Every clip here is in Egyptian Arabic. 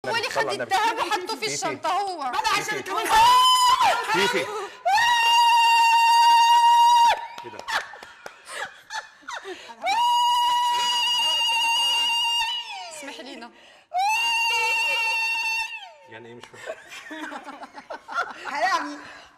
هو اللي خد الذهب وحطه في الشنطه هو انا عشان كمان فيفي ايه ده اسمح لينا يعني ايه مش فاهم حرامي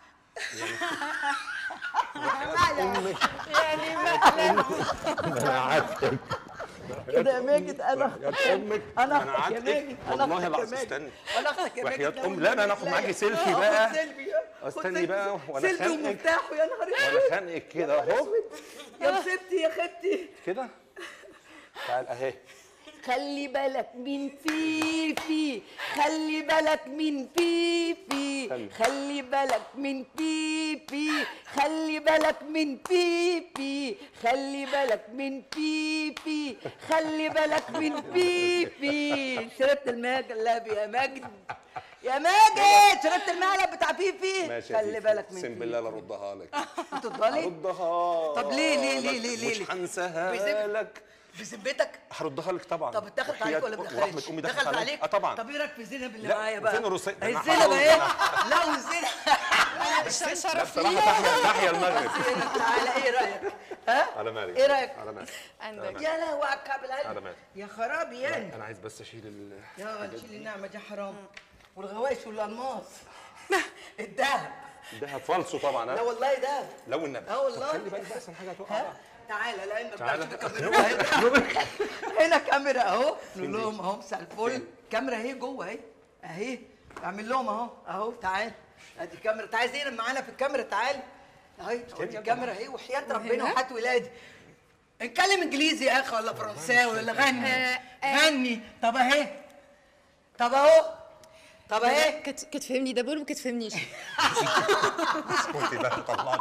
يعني ما انا عارفك كده يا ماجد انا يا امك انا انا اختك يا عارفك ماجد انا والله اختك يا العظيم ماجد. استني انا اختك يا ماجد وحياة أم لا أنا هاخد معاكي سيلفي بقى سيلفي استني بقى وانا سيلفي خانقك ومفتاحه يا نهار وانا اسود خانقك كده اهو يا مسبتي يا ختي كده تعال اهي خلي بالك من فيفي خلي بالك من فيفي خلي. خلي بالك من فيفي خلي بالك من فيفي خلي بالك من فيفي خلي بالك من فيفي شربت المقلب يا مجد يا ماجد شربت المقلب بتاع فيفي ماشي يا خلي فيفي. بالك من اقسم بالله لا اردها لك بتردها لي هردها طب ليه- ليه- ليه- ليه- ليه- مش ليه؟ هنساها بذمتك؟ لك بذمتك هردها لك طبعا طب اتدخلت عليك ولا ما وحياة- ورحمة دخلتش؟ امي دخلت دخلت عليك عليك؟ اه طبعا طب ايه رايك في زينب اللي لا، معايا بقى؟ وفين الروسية؟ ده هي أنا زينب هحاول- اهي أنا- لا وزينب لا شرف بصراحه لينا تحيا تحيا المغرب زينب تعالى ايه رايك؟ ها؟ على مالك ايه رايك؟ على مالك عندك يا لهوي على الكعب على القلب مالك يا خرابي يعني انا عايز بس اشيل ال يا شيل النعمه دي حرام والغوايش والالماس الذهب ده فالصو طبعا لا ها والله ذهب لو النبي اه والله. طب خلي بالك بقى احسن حاجه هتقع ها بقى. تعالى لان تعالى. هنا هنا كاميرا اهو نقول لهم اهو مساء الفل كاميرا اهي جوه اهي اهي اعمل لهم اهو اهو تعال ادي كاميرا تعال زينب معانا في الكاميرا تعال اهي ادي الكاميرا اهي وحياه ربنا وهنا؟ وحياه ولادي اتكلم انجليزي يا اخي ولا فرنساوي ولا غني آه، آه. غني طب اهي طب اهو طب اهي كت- كتفهمني دابا ولا ما كتفهمنيش اسكتي بقى طلعي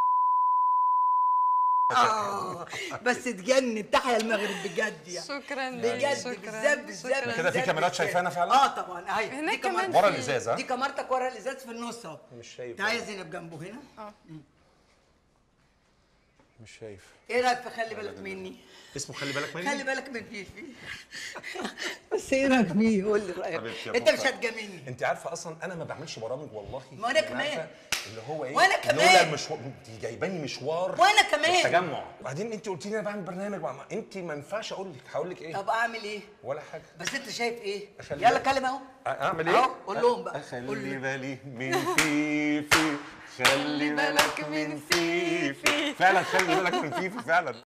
اه بس تجنن تحيا المغرب بجد يعني شكرا بجد شكرا بالذات بالذات شكراً. كده في بالذات كاميرات بالذات. شايفانا فعلا؟ اه طبعا اهي هناك دي كمان كاميرتك- في- ورا الازاز ها دي كاميرتك ورا الازاز في النص اهو مش شايف تعالى زينب جنبه هنا اه مش شايف ايه رايك في خلي بالك مني اسمه خلي بالك مني خلي بالك من فيفي بس ايه رايك فيه قول لي رايك حبيبتي يا انت مش فوفا. هتجاملني انت عارفه اصلا انا ما بعملش برامج والله ما أنا يعني كمان. عارفة اللي هو ايه وأنا كمان. لولا المشوار انت جايباني مشوار وأنا كمان. التجمع بعدين انت قلت لي انا بعمل برنامج وعم... انت ما ينفعش اقول لك هقول لك ايه طب اعمل ايه ولا حاجه بس انت شايف ايه أخلي يلا بالك. كلم اهو اعمل ايه اهو قول لهم بقى قول خلي لي. بالي من فيفي خلي بالك من فيفي فعلا خلي بالك من فيفي فعلا